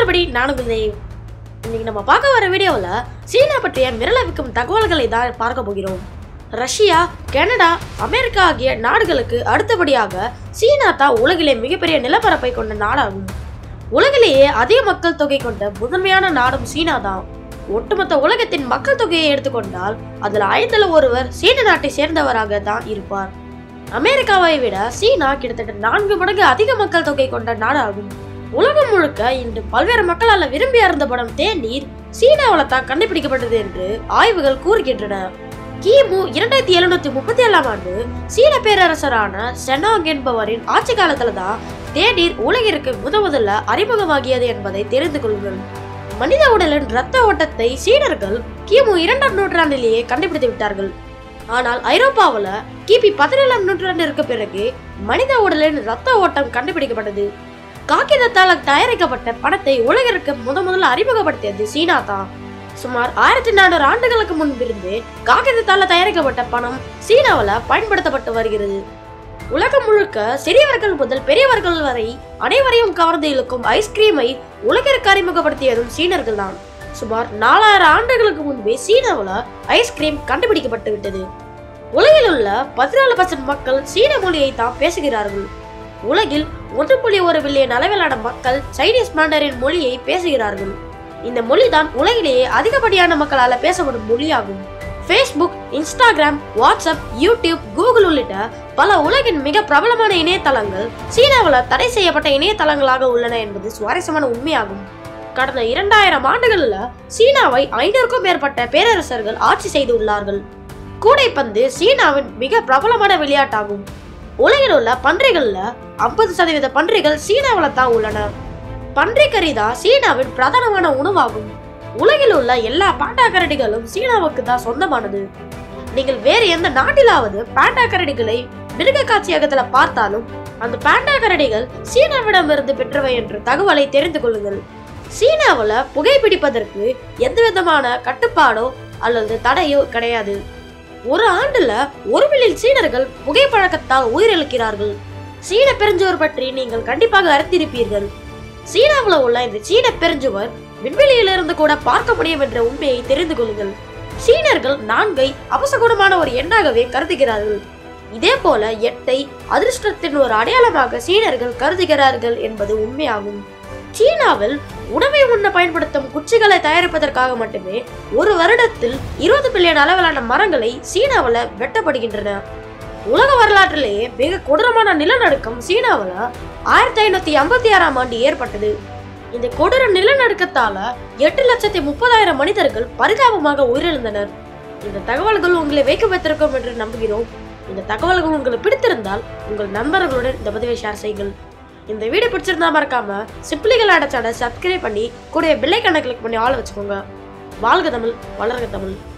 நல்லபடி நானும் தேவ் இன்னைக்கு நம்ம பார்க்க வர வீடியோவில் சீனா பற்றிய மிரளவிக்கும் தகவல்களை தான் பார்க்க போகிறோம் ரஷ்யா கனடா அமெரிக்கா ஆகிய நாடுகளுக்கு அடுத்தபடியாக சீனா தான் உலகிலே மிகப்பெரிய நிலப்பரப்பை கொண்ட நாடாகும் உலகிலேயே அதிக மக்கள் தொகை கொண்ட முதன்மையான நாடும் சீனா தான் ஒட்டுமொத்த உலகத்தின் மக்கள் தொகையை எடுத்துக்கொண்டால் அதில் ஐந்தில் ஒருவர் சீன நாட்டை சேர்ந்தவராக தான் இருப்பார் அமெரிக்காவை விட சீனா கிட்டத்தட்ட நான்கு மடங்கு அதிக மக்கள் தொகை கொண்ட நாடாகும் உலகம் முழுக்க இன்று பல்வேறு மக்களால் விரும்பி அருந்தப்படும் தேநீர் சீனாவில் தான் கண்டுபிடிக்கப்பட்டது என்று ஆய்வுகள் கூறுகின்றன கிமு இரண்டாயிரத்தி எழுநூத்தி முப்பத்தி ஏழாம் ஆண்டு சீன பேரரசரான செனாங் என்பவரின் ஆட்சி காலத்துல தான் தேநீர் உலகிற்கு முத முதல்ல அறிமுகமாகியது என்பதை தெரிந்து கொள்ளுங்கள் மனித உடலின் இரத்த ஓட்டத்தை சீனர்கள் கிமு இரண்டாம் நூற்றாண்டிலேயே கண்டுபிடித்து விட்டார்கள் ஆனால் ஐரோப்பாவுல கிபி பதினேழாம் நூற்றாண்டிற்கு பிறகு மனித உடலின் இரத்த ஓட்டம் கண்டுபிடிக்கப்பட்டது காகிதத்தால் தயாரிக்கப்பட்ட பணத்தை உலகிற்கு முத முதல்ல அறிமுகப்படுத்தியது சீனா தான் சுமார் ஆயிரத்தி நானூறு ஆண்டுகளுக்கு முன்பிருந்து காகிதத்தால் தயாரிக்கப்பட்ட பணம் சீனாவில் பயன்படுத்தப்பட்டு வருகிறது உலகம் முழுக்க சிறியவர்கள் முதல் பெரியவர்கள் வரை அனைவரையும் கவர்ந்து இழுக்கும் ஐஸ்கிரீமை உலகிற்கு அறிமுகப்படுத்தியதும் சீனர்கள் தான் சுமார் நாலாயிரம் ஆண்டுகளுக்கு முன்பே சீனாவில் ஐஸ்கிரீம் கண்டுபிடிக்கப்பட்டு விட்டது உலகில் உள்ள பதினாலு பர்சன்ட் மக்கள் சீன மொழியை தான் பேசுகிறார்கள் உலகில் ஒன்று புள்ளி ஒரு பில்லியன் அளவிலான மக்கள் சைனீஸ் மாண்டரின் மொழியை பேசுகிறார்கள் இந்த மொழிதான் உலகிலேயே அதிகப்படியான மக்களால் பேசப்படும் மொழியாகும் Facebook Instagram WhatsApp YouTube Google உள்ளிட்ட பல உலகின் மிக பிரபலமான இணையதளங்கள் சீனாவில் தடை செய்யப்பட்ட இணையதளங்களாக உள்ளன என்பது சுவாரஸ்யமான உண்மையாகும் கடந்த இரண்டாயிரம் ஆண்டுகளில் சீனாவை ஐநூறுக்கும் மேற்பட்ட பேரரசர்கள் ஆட்சி செய்துள்ளார்கள் கூடைப்பந்து சீனாவின் மிக பிரபலமான விளையாட்டாகும் உலகில் உள்ள பன்றிகள்ல ஐம்பது சதவீத பன்றிகள் சீனாவில் தான் உள்ளன பன்றிக்கறி தான் சீனாவின் பிரதானமான உணவாகும் உலகில் உள்ள எல்லா பாண்டா கரடிகளும் சீனாவுக்கு தான் சொந்தமானது நீங்கள் வேறு எந்த நாட்டிலாவது பாண்டா கரடிகளை மிருக காட்சியகத்துல பார்த்தாலும் அந்த பாண்டா கரடிகள் சீனாவிடமிருந்து பெற்றவை என்ற தகவலை தெரிந்து கொள்ளுங்கள் சீனாவில் புகைப்பிடிப்பதற்கு எந்த விதமான கட்டுப்பாடோ அல்லது தடையோ கிடையாது ஒரு ஆண்டுல ஒரு மில்லியன் சீனர்கள் புகைப்பழக்கத்தால் உயிரிழக்கிறார்கள் சீன பெருஞ்சுவர் பற்றி நீங்கள் கண்டிப்பாக அறிந்திருப்பீர்கள் சீனாவில் உள்ள இந்த சீன பெருஞ்சுவர் விண்வெளியிலிருந்து கூட பார்க்க முடியும் என்ற உண்மையை தெரிந்து கொள்ளுங்கள் சீனர்கள் நான்கை அவசகுணமான ஒரு எண்ணாகவே கருதுகிறார்கள் இதே போல எட்டை அதிர்ஷ்டத்தின் ஒரு அடையாளமாக சீனர்கள் கருதுகிறார்கள் என்பது உண்மையாகும் சீனாவில் உணவை உண்ண பயன்படுத்தும் குச்சிகளை தயாரிப்பதற்காக மட்டுமே ஒரு வருடத்தில் இருபது பில்லியன் அளவிலான மரங்களை சீனாவில் வெட்டப்படுகின்றன உலக வரலாற்றிலேயே மிக கொடூரமான நிலநடுக்கம் சீனாவில் ஆயிரத்தி ஐநூத்தி ஐம்பத்தி ஆறாம் ஆண்டு ஏற்பட்டது இந்த கொடூர நிலநடுக்கத்தால எட்டு லட்சத்தி முப்பதாயிரம் மனிதர்கள் பரிதாபமாக உயிரிழந்தனர் இந்த தகவல்கள் உங்களை வைக்க வைத்திருக்கும் என்று நம்புகிறோம் இந்த தகவல்கள் உங்களுக்கு பிடித்திருந்தால் உங்கள் நண்பர்களுடன் இந்த பதிவை ஷேர் செய்யுங்கள் இந்த வீடியோ பிடிச்சிருந்தா மறக்காம சிம்பிளிகள் அடைச்சாட சப்ஸ்கிரைப் பண்ணி கூடிய பில்லை கணக்கு கிளிக் பண்ணி ஆள வச்சுக்கோங்க வாழ்க தமிழ் வளர்க தமிழ்